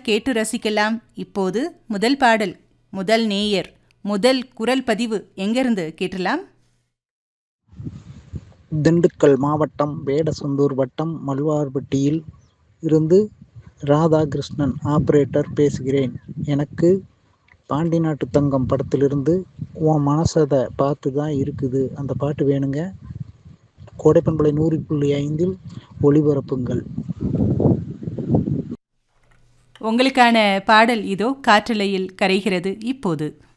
கேட்டு ரசிக்கலாம் இப்போது முதல் பாடல் முதல் நேயர் முதல் குரல் பதிவு எங்கிருந்து கேட்டலாம் திண்டுக்கல் மாவட்டம் வேடசந்தூர் வட்டம் மல்வார்பட்டியில் இருந்து ராதாகிருஷ்ணன் ஆபரேட்டர் பேசுகிறேன் எனக்கு பாண்டி நாட்டு தங்கம் படத்திலிருந்து உன் மனசதை பார்த்து தான் இருக்குது அந்த பாட்டு வேணுங்க கோடைப்பண்பளை நூறு புள்ளி ஐந்தில் ஒளிபரப்புங்கள் உங்களுக்கான பாடல் இதோ காற்றலையில் கரைகிறது இப்போது